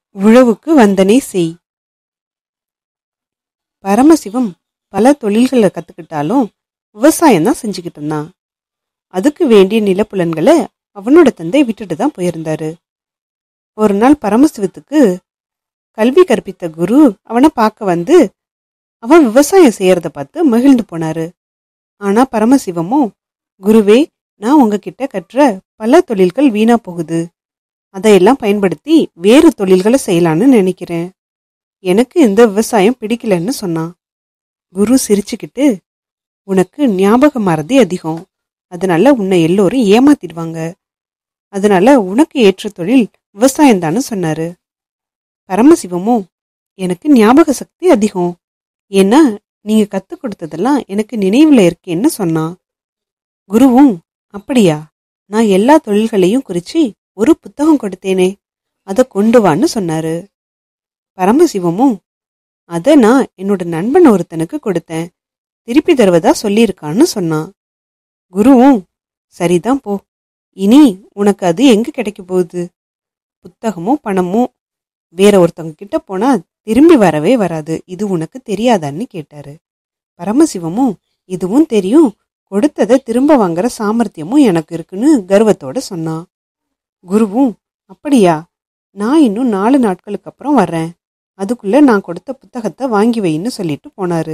உழவுக்கு வந்தனை செய் பரமசிவம் பல தொழில்களை கத்துக்கிட்டாலும் விவசாயம் தான் செஞ்சுக்கிட்டு இருந்தான் அதுக்கு வேண்டிய நிலப்புலன்களை அவனோட தந்தை விட்டுட்டு தான் போயிருந்தாரு ஒரு நாள் பரமசிவத்துக்கு கல்வி கற்பித்த குரு அவனை பார்க்க வந்து அவன் விவசாயம் செய்யறத பார்த்து மகிழ்ந்து போனாரு ஆனா பரமசிவமும் குருவே நான் உங்ககிட்ட கற்ற பல தொழில்கள் வீணா போகுது அதையெல்லாம் பயன்படுத்தி வேறு தொழில்களை செய்யலான்னு நினைக்கிறேன் எனக்கு இந்த விவசாயம் பிடிக்கலன்னு சொன்னான் குரு சிரிச்சுக்கிட்டு உனக்கு ஞாபக மறதி அதிகம் அதனால உன்னை எல்லோரும் ஏமாத்திடுவாங்க அதனால உனக்கு ஏற்ற தொழில் விவசாயம் தான்னு சொன்னாரு பரமசிவமும் எனக்கு ஞாபக சக்தி அதிகம் ஏன்னா நீங்க கத்து கொடுத்ததெல்லாம் எனக்கு நினைவுல இருக்கேன்னு சொன்னான் குருவும் அப்படியா நான் எல்லா தொழில்களையும் குறிச்சு ஒரு புத்தகம் கொடுத்தேனே அதை கொண்டு வான்னு சொன்னாரு பரமசிவமும் அதை நான் என்னோட நண்பன் ஒருத்தனுக்கு கொடுத்தேன் திருப்பி தருவதா சொல்லியிருக்கான்னு சொன்னான் குருவும் சரிதான் போ இனி உனக்கு அது எங்க கிடைக்க போகுது புத்தகமோ பணமோ வேற ஒருத்தவங்க கிட்ட போனா திரும்பி வரவே வராது இது உனக்கு தெரியாதான்னு கேட்டாரு பரமசிவமும் இதுவும் தெரியும் கொடுத்ததை திரும்ப வாங்குற சாமர்த்தியமும் எனக்கு இருக்குன்னு கர்வத்தோட சொன்னான் குருவும் அப்படியா நான் இன்னும் நாலு நாட்களுக்கு அப்புறம் வர்றேன் அதுக்குள்ள நான் கொடுத்த புத்தகத்தை வாங்கி வைன்னு சொல்லிட்டு போனாரு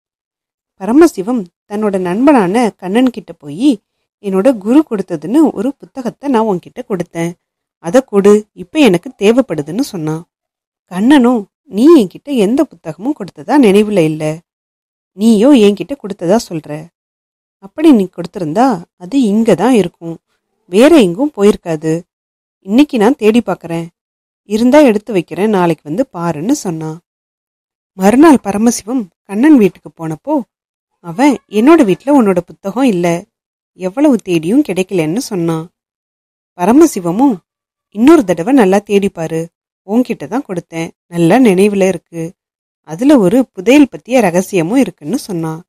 பரமசிவம் தன்னோட நண்பனான கண்ணன் கிட்ட போய் என்னோட குரு கொடுத்ததுன்னு ஒரு புத்தகத்தை நான் உன்கிட்ட கொடுத்தேன் அதை கொடு இப்ப எனக்கு தேவைப்படுதுன்னு சொன்னான் கண்ணனும் நீ என்கிட்ட எந்த புத்தகமும் கொடுத்ததா நினைவுல இல்ல நீயோ என்கிட்ட கொடுத்ததா சொல்ற அப்படி நீ கொடுத்திருந்தா அது இங்க தான் இருக்கும் வேற எங்கும் போயிருக்காது இன்னைக்கு நான் தேடி பார்க்கறேன் இருந்தா எடுத்து வைக்கிறேன் நாளைக்கு வந்து பாருன்னு சொன்னான் மறுநாள் பரமசிவம் கண்ணன் வீட்டுக்கு போனப்போ அவன் என்னோட வீட்ல உன்னோட புத்தகம் இல்ல எவ்வளவு தேடியும் கிடைக்கலன்னு சொன்னான் பரமசிவமும் இன்னொரு தடவை நல்லா தேடிப்பாரு உன்கிட்ட தான் கொடுத்தேன் நல்லா நினைவுல இருக்கு அதுல ஒரு புதையல் பத்திய ரகசியமும் இருக்குன்னு சொன்னான்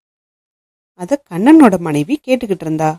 அத கண்ணனோட மனைவி கேட்டுக்கிட்டு இருந்தா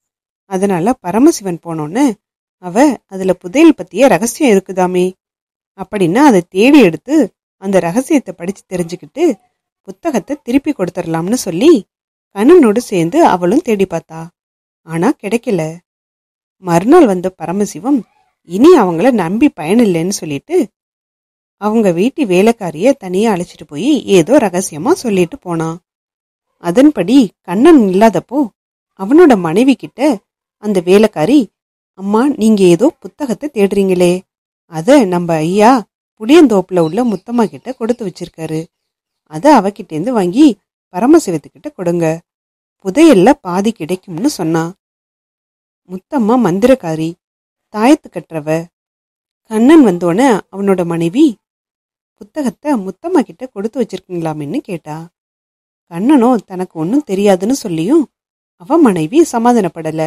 அதனால பரமசிவன் போனோன்னு அவ அதுல புதையல் பத்திய ரகசியம் இருக்குதாமே அப்படின்னா அதை தேடி எடுத்து அந்த ரகசியத்தை படிச்சு தெரிஞ்சுக்கிட்டு புத்தகத்தை திருப்பி கொடுத்துடலாம்னு சொல்லி கண்ணனோடு சேர்ந்து அவளும் தேடி பார்த்தா ஆனா கிடைக்கல மறுநாள் வந்த பரமசிவம் இனி அவங்கள நம்பி பயனில்லைன்னு சொல்லிட்டு அவங்க வீட்டு வேலைக்காரிய தனியா அழைச்சிட்டு போய் ஏதோ ரகசியமா சொல்லிட்டு போனான் அதன்படி கண்ணன் இல்லாதப்போ அவனோட மனைவி கிட்ட அந்த வேலைக்காரி அம்மா நீங்க ஏதோ புத்தகத்தை தேடுறீங்களே அத நம்ம ஐயா புளியந்தோப்புல உள்ள முத்தம்மா கிட்ட கொடுத்து வச்சிருக்காரு அத அவகிட்டேருந்து வாங்கி பரமசிவத்துக்கிட்ட கொடுங்க புதையல்ல பாதி கிடைக்கும்னு சொன்னா முத்தம்மா மந்திரக்காரி தாயத்து கட்டுறவ கண்ணன் வந்தோடனே அவனோட மனைவி புத்தகத்தை முத்தம்மா கிட்ட கொடுத்து வச்சிருக்கீங்களாமேன்னு கேட்டா கண்ணனோ தனக்கு ஒன்றும் தெரியாதுன்னு சொல்லியும் அவ மனைவி சமாதானப்படல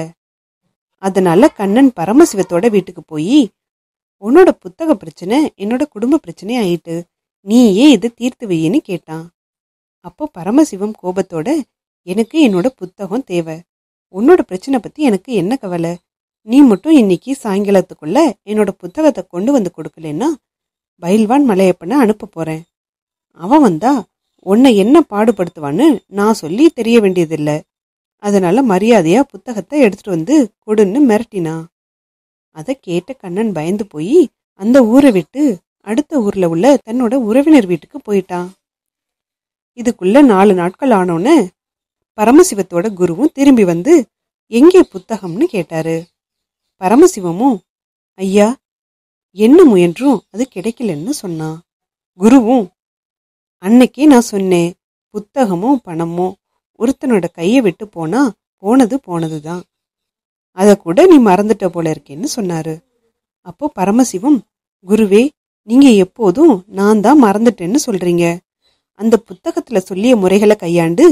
அதனால கண்ணன் பரமசிவத்தோட வீட்டுக்கு போய் உன்னோட புத்தக பிரச்சனை என்னோட குடும்ப பிரச்சனை ஆயிட்டு நீயே இதை தீர்த்து வையின்னு கேட்டான் அப்போ பரமசிவம் கோபத்தோட எனக்கு என்னோட புத்தகம் தேவை உன்னோட பிரச்சனை பத்தி எனக்கு என்ன கவலை நீ மட்டும் இன்னைக்கு சாயங்காலத்துக்குள்ள என்னோட புத்தகத்தை கொண்டு வந்து கொடுக்கலன்னா பயில்வான் மலையப்பனை அனுப்ப போறேன் அவன் வந்தா உன்னை என்ன பாடுபடுத்துவான்னு நான் சொல்லி தெரிய வேண்டியதில்லை அதனால மரியாதையா புத்தகத்தை எடுத்துட்டு வந்து கொடுன்னு மிரட்டினா அதை கேட்ட கண்ணன் பயந்து போய் அந்த ஊரை விட்டு அடுத்த ஊர்ல உள்ள தன்னோட உறவினர் வீட்டுக்கு போயிட்டான் இதுக்குள்ள நாலு நாட்கள் ஆனோன்னு பரமசிவத்தோட குருவும் திரும்பி வந்து எங்கே புத்தகம்னு கேட்டாரு பரமசிவமும் ஐயா என்ன முயன்றும் அது கிடைக்கலன்னு சொன்னான் குருவும் அன்னைக்கே நான் சொன்னேன் புத்தகமோ பணமோ ஒருத்தனோட கையை விட்டு போனா போனது போனதுதான் அதை கூட நீ மறந்துட்ட போல இருக்கேன்னு சொன்னாரு அப்போ பரமசிவம் குருவே நீங்க எப்போதும் நான் தான் மறந்துட்டேன்னு சொல்றீங்க அந்த புத்தகத்துல சொல்லிய முறைகளை கையாண்டு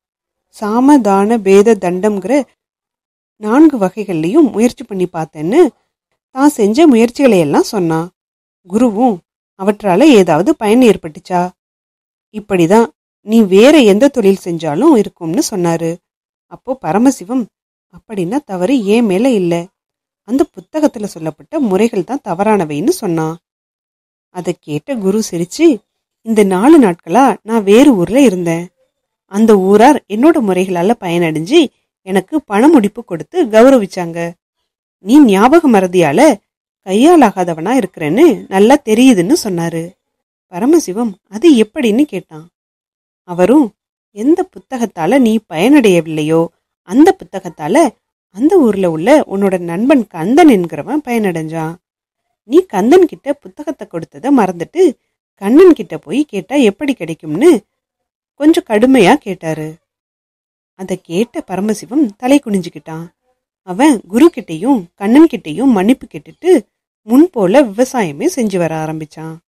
சாம தான பேத தண்டம்ங்கிற நான்கு வகைகள்லையும் முயற்சி பண்ணி பார்த்தேன்னு தான் செஞ்ச முயற்சிகளை எல்லாம் சொன்னான் குருவும் அவற்றால ஏதாவது பயன் ஏற்பட்டுச்சா இப்படிதான் நீ வேற எந்த தொழில் செஞ்சாலும் இருக்கும்னு சொன்னாரு அப்போ பரமசிவம் அப்படின்னா தவறு ஏன் மேல இல்ல அந்த புத்தகத்துல சொல்லப்பட்ட முறைகள் தான் தவறானவைன்னு சொன்னான் அதை கேட்ட குரு சிரிச்சு இந்த நாலு நாட்களா நான் வேறு ஊர்ல இருந்தேன் அந்த ஊரார் என்னோட முறைகளால பயனடைஞ்சு எனக்கு பண முடிப்பு கொடுத்து கௌரவிச்சாங்க நீ ஞாபக மறதியால கையாலாகாதவனா இருக்கிறேன்னு நல்லா தெரியுதுன்னு சொன்னாரு பரமசிவம் அது எப்படின்னு கேட்டான் அவரும் எந்த புத்தகத்தால நீ பயனடையவில்லையோ அந்த புத்தகத்தால அந்த ஊர்ல உள்ள உன்னோட நண்பன் கந்தன் என்கிறவன் பயனடைஞ்சான் நீ கந்தன் கிட்ட புத்தகத்தை கொடுத்ததை மறந்துட்டு கண்ணன் கிட்ட போய் கேட்டா எப்படி கிடைக்கும்னு கொஞ்சம் கடுமையா கேட்டாரு அதை கேட்ட பரமசிவம் தலை குனிஞ்சுக்கிட்டான் அவன் குரு கிட்டையும் கண்ணன் கிட்டையும் மன்னிப்பு கேட்டுட்டு முன் போல விவசாயமே செஞ்சு வர ஆரம்பிச்சான்